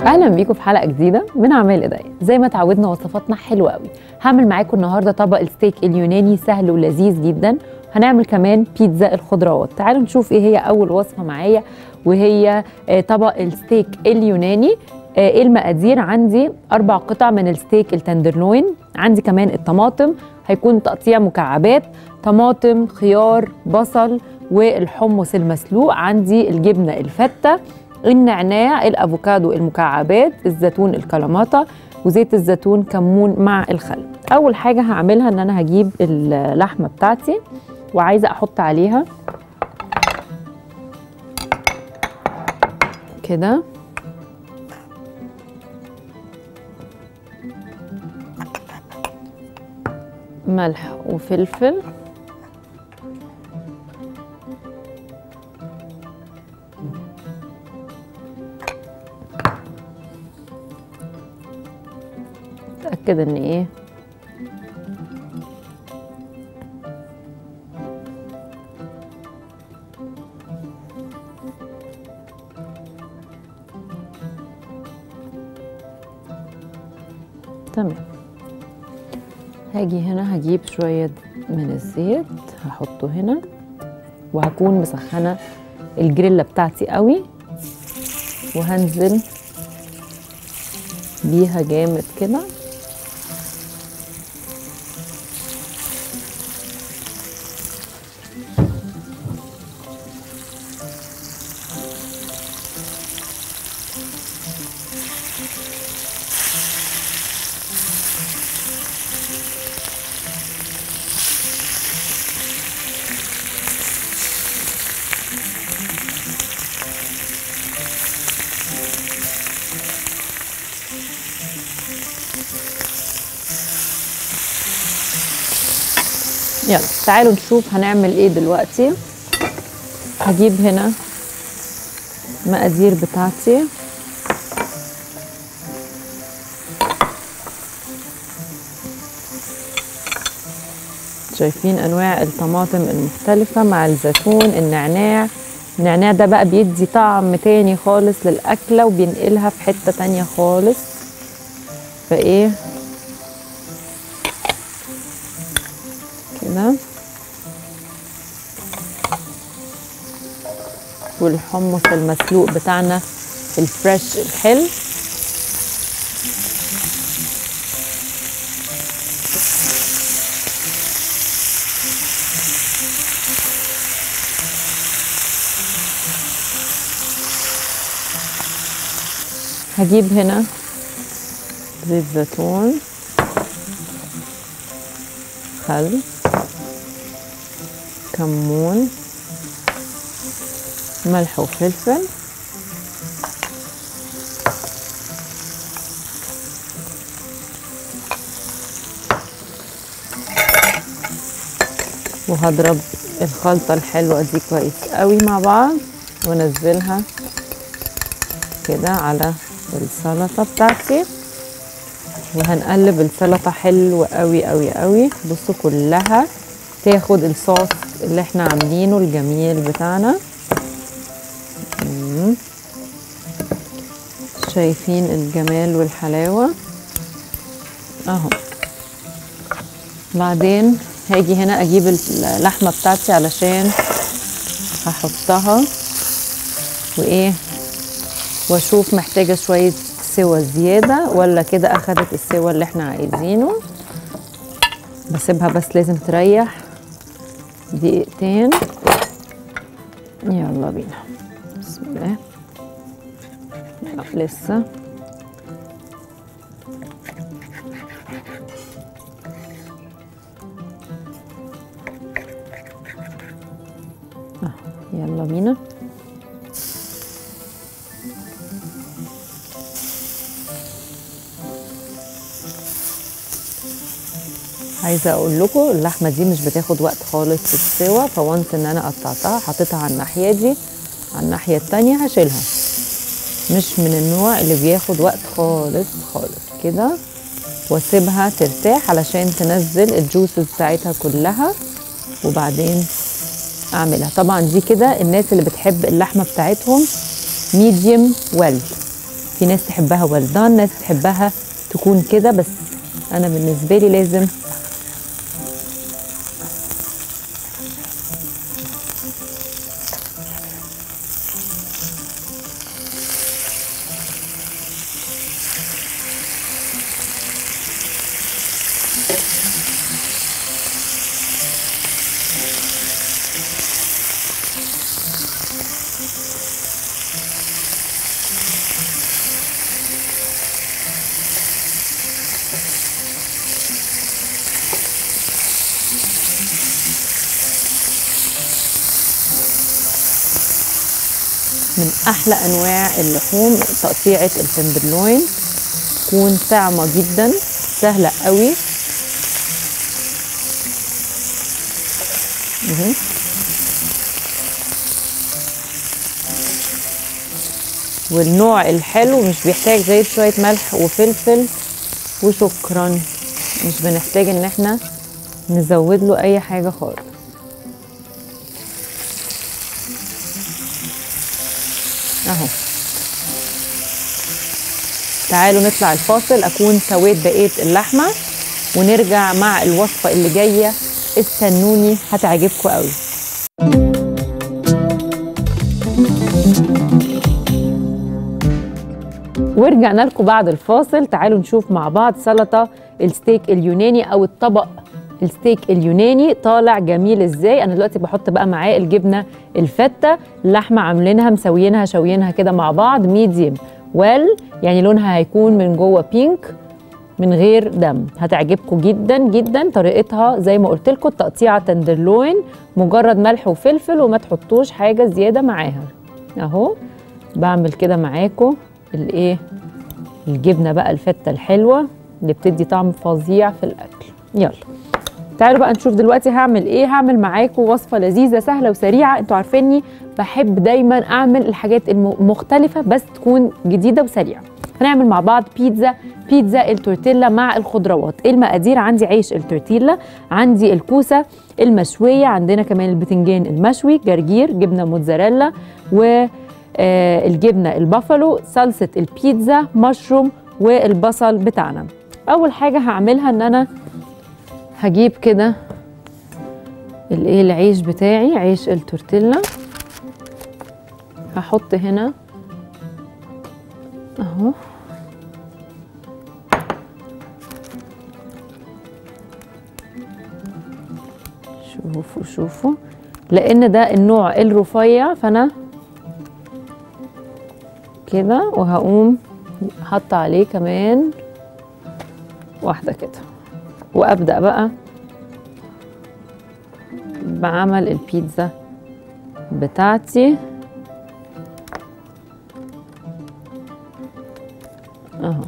اهلا بيكم في حلقه جديده من اعمال ايديا زي ما اتعودنا وصفاتنا حلوه قوي هعمل معاكم النهارده طبق الستيك اليوناني سهل ولذيذ جدا هنعمل كمان بيتزا الخضروات تعالوا نشوف ايه هي اول وصفه معايا وهي آه، طبق الستيك اليوناني آه، ايه المقادير عندي اربع قطع من الستيك التندرلوين عندي كمان الطماطم هيكون تقطيع مكعبات طماطم خيار بصل والحمص المسلوق عندي الجبنه الفته النعناع الافوكادو المكعبات الزيتون الكلاماتا وزيت الزيتون كمون مع الخل اول حاجه هعملها ان انا هجيب اللحمه بتاعتي وعايزه احط عليها كده ملح وفلفل اتاكد ان ايه تمام هاجي هنا هجيب شوية من الزيت هحطه هنا وهكون مسخنة الجريلا بتاعتي قوي وهنزل بيها جامد كده يلا تعالوا نشوف هنعمل ايه دلوقتي هجيب هنا المقادير بتاعتي شايفين انواع الطماطم المختلفة مع الزيتون النعناع النعناع ده بقى بيدي طعم تاني خالص للأكلة وبينقلها في حتة تانية خالص فايه كده والحمص المسلوق بتاعنا الفريش الحلو هجيب هنا زيت زيتون خل كمون ملح وفلفل وهضرب الخلطة الحلوة دي كويس قوي مع بعض وانزلها كده على السلطة بتاعتي وهنقلب السلطة حلو قوي قوي قوي بصوا كلها تاخد الصوص اللي احنا عاملينه الجميل بتاعنا مم. شايفين الجمال والحلاوة اهو بعدين هاجي هنا اجيب اللحمة بتاعتي علشان هحطها وايه واشوف محتاجة شوية سوى زيادة ولا كده اخدت السوى اللي احنا عايزينه بسيبها بس لازم تريح دقيقتين يلا بينا بسم الله لا لسه آه، يلا بينا عايزه اقول لكم اللحمه دي مش بتاخد وقت خالص في السوا فوانس ان انا قطعتها حطيتها على الناحيه دي على الناحيه التانية هشيلها مش من النوع اللي بياخد وقت خالص خالص كده واسيبها ترتاح علشان تنزل الجوسز بتاعتها كلها وبعدين اعملها طبعا دي كده الناس اللي بتحب اللحمه بتاعتهم ميديوم ويل في ناس تحبها ولدان ناس تحبها تكون كده بس انا بالنسبه لي لازم من احلى انواع اللحوم تقطيعه التندرلوين تكون طعمه جدا سهله قوي مهم. والنوع الحلو مش بيحتاج غير شويه ملح وفلفل وشكرا مش بنحتاج ان احنا نزود له اي حاجه خالص اهو تعالوا نطلع الفاصل اكون سويت بقيه اللحمه ونرجع مع الوصفه اللي جايه استنوني هتعجبكم قوي ورجعنا لكم بعد الفاصل تعالوا نشوف مع بعض سلطه الستيك اليوناني او الطبق الستيك اليوناني طالع جميل ازاي انا دلوقتي بحط بقى معاه الجبنه الفته اللحمه عاملينها مسويينها شويينها كده مع بعض ميديم ويل يعني لونها هيكون من جوه بينك من غير دم هتعجبكم جدا جدا طريقتها زي ما قلت لكم التقطيعه تندرلوين مجرد ملح وفلفل وما تحطوش حاجه زياده معاها اهو بعمل كده معاكم الايه الجبنه بقى الفته الحلوه اللي بتدي طعم فظيع في الاكل يلا تعالوا بقى نشوف دلوقتي هعمل ايه هعمل معاكم وصفه لذيذه سهله وسريعه انتوا عارفيني بحب دايما اعمل الحاجات المختلفه بس تكون جديده وسريعه هنعمل مع بعض بيتزا بيتزا التورتيلا مع الخضروات ايه المقادير عندي عيش التورتيلا عندي الكوسه المشويه عندنا كمان البتنجان المشوي جرجير جبنه موتزاريلا و آه الجبنه البافالو صلصه البيتزا مشروم والبصل بتاعنا اول حاجه هعملها ان انا هجيب كده الايه العيش بتاعي عيش التورتيلا هحط هنا اهو شوفوا شوفوا لان ده النوع الرفيع فانا كده وهقوم حاطه عليه كمان واحده كده وابدا بقى بعمل البيتزا بتاعتي اهو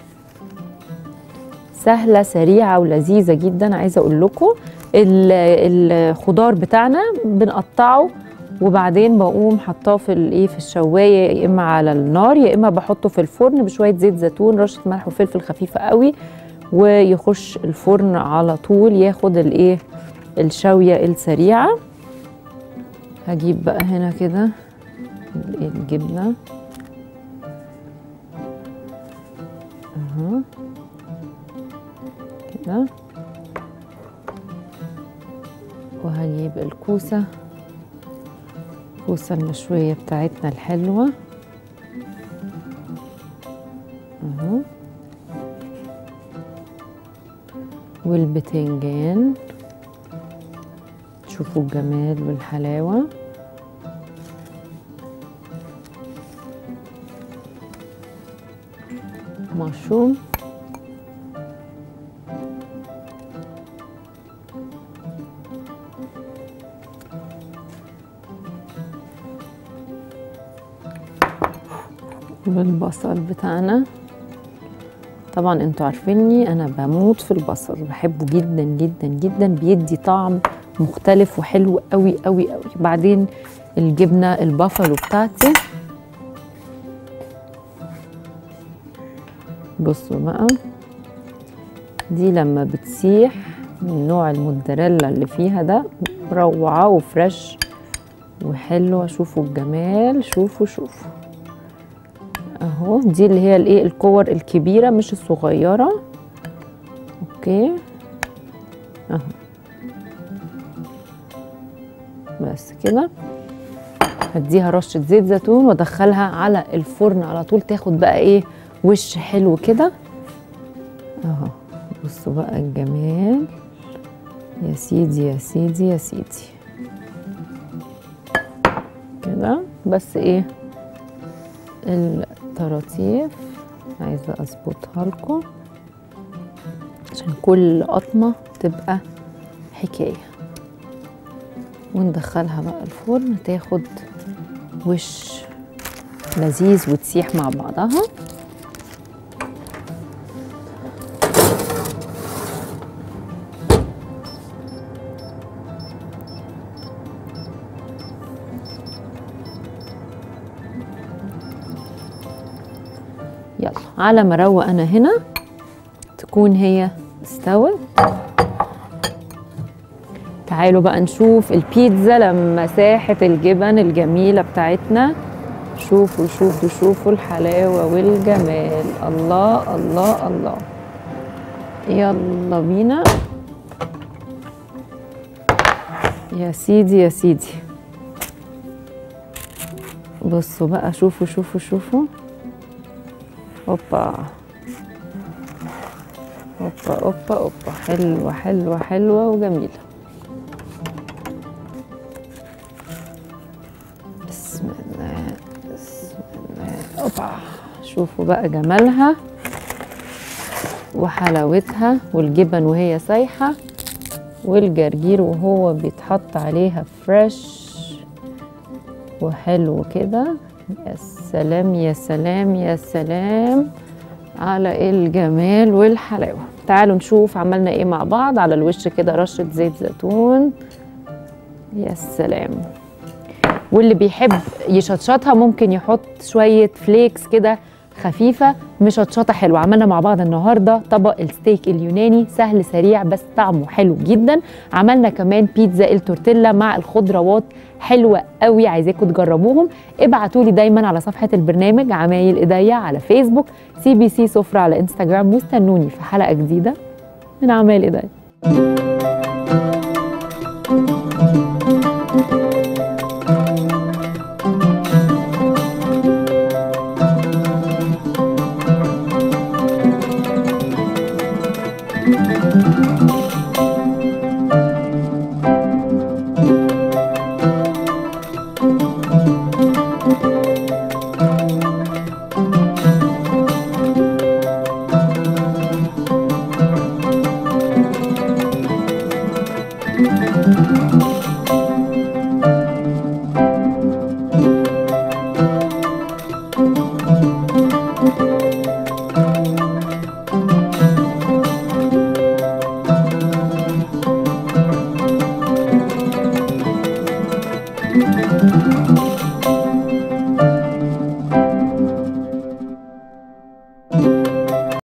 سهله سريعه ولذيذه جدا عايزه اقول لكم الخضار بتاعنا بنقطعه وبعدين بقوم حطاه في الايه في الشوايه يا اما على النار يا اما بحطه في الفرن بشويه زيت زيتون رشه ملح وفلفل خفيفه قوي ويخش الفرن على طول ياخد الايه الشويه السريعه هجيب بقى هنا كده الجبنه اهو كده وهجيب الكوسه الكوسه المشويه بتاعتنا الحلوه اهو والبتنجان شوفوا الجمال والحلاوة مشروم والبصل بتاعنا طبعا انتوا عارفيني انا بموت في البصل بحبه جدا جدا جدا بيدي طعم مختلف وحلو قوي قوي قوي بعدين الجبنه البافالو بتاعتي بصوا بقى دي لما بتسيح من نوع الموتزاريلا اللي فيها ده روعه وفريش وحلوه شوفوا الجمال شوفوا شوفوا اهو اهو دي اللي هي الايه الكور الكبيره مش الصغيره اوكي اهو بس كده هديها رشه زيت زيتون وادخلها على الفرن على طول تاخد بقى ايه وش حلو كده اهو بصوا بقى الجمال يا سيدي يا سيدي يا سيدي كده بس ايه الطراطيف عايزه اظبطها لكم عشان كل قطمه تبقى حكايه وندخلها بقى الفرن تاخد وش لذيذ وتسيح مع بعضها يلا على ما اروق انا هنا تكون هي استوت تعالوا بقى نشوف البيتزا لما ساحت الجبن الجميلة بتاعتنا شوفوا شوفوا شوفوا الحلاوة والجمال الله الله الله يلا بينا يا سيدي يا سيدي بصوا بقى شوفوا شوفوا شوفوا اوبا اوبا اوبا اوبا حلوة حلوة حلوة وجميلة بسم الله بسم الله اوبا شوفوا بقى جمالها وحلاوتها والجبن وهي سايحة والجرجير وهو بيتحط عليها فريش وحلو كده يا سلام يا سلام يا سلام على الجمال والحلاوة تعالوا نشوف عملنا ايه مع بعض على الوش كده رشة زيت زيتون يا سلام واللي بيحب يشطشطها ممكن يحط شوية فليكس كده خفيفة مشطشطة حلوة عملنا مع بعض النهاردة طبق الستيك اليوناني سهل سريع بس طعمه حلو جدا عملنا كمان بيتزا التورتيلا مع الخضروات حلوة قوي عايزاكم تجربوهم ابعتوا لي دايما على صفحة البرنامج عمايل ايديا على فيسبوك سي بي سي سفرة على انستجرام واستنوني في حلقة جديدة من عمايل ايديا